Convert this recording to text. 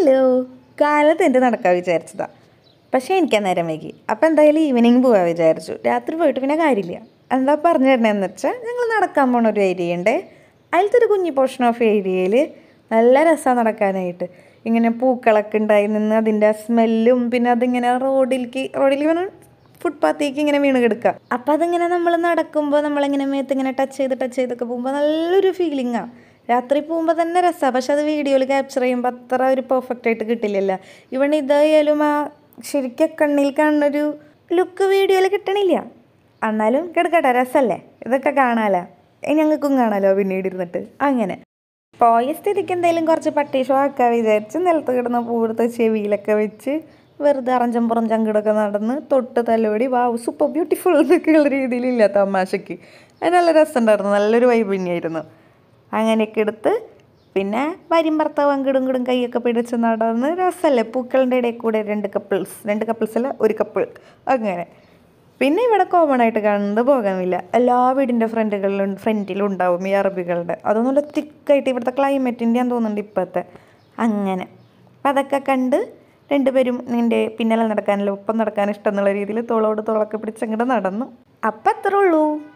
hello കാലത്ത് എൻ്റെ നടക്കാൻ വിചാരിച്ചതാ പക്ഷേ എനിക്ക് നേരം വൈകി അപ്പം എന്തായാലും ഈവനിങ് പോകാൻ വിചാരിച്ചു രാത്രി പോയിട്ട് പിന്നെ കാര്യമില്ല എന്താ പറഞ്ഞു തരണേന്ന് വെച്ചാൽ ഞങ്ങൾ നടക്കാൻ പോണ ഒരു ഏരിയ ഉണ്ട് അതിലത്തെ ഒരു കുഞ്ഞി പോർഷൻ ഓഫ് ഏരിയയിൽ നല്ല രസമാണ് നടക്കാനായിട്ട് ഇങ്ങനെ പൂക്കളൊക്കെ ഉണ്ടായി നിന്ന് അതിൻ്റെ ആ സ്മെല്ലും പിന്നെ അതിങ്ങനെ റോഡിലേക്ക് റോഡിലേക്ക് പറഞ്ഞാൽ ഫുട്പാത്തേക്ക് ഇങ്ങനെ വീണ് കിടക്കുക അപ്പം അതിങ്ങനെ നമ്മൾ നടക്കുമ്പോൾ നമ്മളിങ്ങനെ മേത്ത് ഇങ്ങനെ ടച്ച് ചെയ്ത് ടച്ച് ചെയ്തൊക്കെ പോകുമ്പോൾ നല്ലൊരു ഫീലിംഗാണ് രാത്രി പോകുമ്പോൾ തന്നെ രസമാണ് പക്ഷെ അത് വീഡിയോയിൽ ക്യാപ്ചർ ചെയ്യുമ്പോൾ അത്ര ഒരു പെർഫെക്റ്റ് ആയിട്ട് കിട്ടില്ലല്ലോ ഇവിടെ ഇതായാലും ആ ശരിക്കും കണ്ണിൽ കാണുന്നൊരു ലുക്ക് വീഡിയോയിൽ കിട്ടണില്ല എന്നാലും കിടക്കട്ടെ രസമല്ലേ ഇതൊക്കെ കാണാലോ ഇനി ഞങ്ങൾക്കും കാണാലോ പിന്നീട് ഇരുന്നിട്ട് അങ്ങനെ പോയ സ്ഥിതിക്ക് എന്തെങ്കിലും കുറച്ച് പട്ടി ഷോ ആക്കാൻ വിചാരിച്ച് നിലത്ത് കിടന്ന പൂവെടുത്ത് ചെവിയിലൊക്കെ വെച്ച് വെറുതെ അറഞ്ചം പുറഞ്ചം കിടക്കെ നടന്ന് തൊട്ട് തലോടി വാവ് സൂപ്പർ ബ്യൂട്ടിഫുൾ എന്നൊക്കെയുള്ള രീതിയിലില്ല തമാശയ്ക്ക് അത് നല്ല രസമുണ്ടായിരുന്നു നല്ലൊരു വൈബ് തന്നെയായിരുന്നു അങ്ങനെയൊക്കെ എടുത്ത് പിന്നെ ഭാര്യയും ഭർത്താവ് അങ്ങടും ഇങ്ങടും കൈയൊക്കെ പിടിച്ച് നടന്ന് രസമല്ലേ പൂക്കളുടെ ഇടയിൽ കൂടെ രണ്ട് കപ്പിൾസ് രണ്ട് കപ്പിൾസ് അല്ല ഒരു കപ്പിൾ അങ്ങനെ പിന്നെ ഇവിടെ കോമൺ ആയിട്ട് കാണുന്നത് പോകാമില്ല എല്ലാ വീടിൻ്റെ ഫ്രണ്ടുകളിലും ഫ്രണ്ടിലും ഉണ്ടാവും ഈ അറബികളുടെ അതൊന്നുമല്ല തിക്കായിട്ട് ഇവിടുത്തെ ക്ലൈമറ്റിൻ്റെ ആണെന്ന് തോന്നുന്നുണ്ട് ഇപ്പോഴത്തെ അങ്ങനെ അപ്പം അതൊക്കെ കണ്ട് രണ്ടുപേരും നിൻ്റെ പിന്നാലെ നടക്കാനല്ലോ ഒപ്പം നടക്കാൻ ഇഷ്ടം എന്നുള്ള രീതിയിൽ തോളോട് തോളൊക്കെ പിടിച്ച് അങ്ങോട്ട് നടന്നു അപ്പം അത്രേ ഉള്ളൂ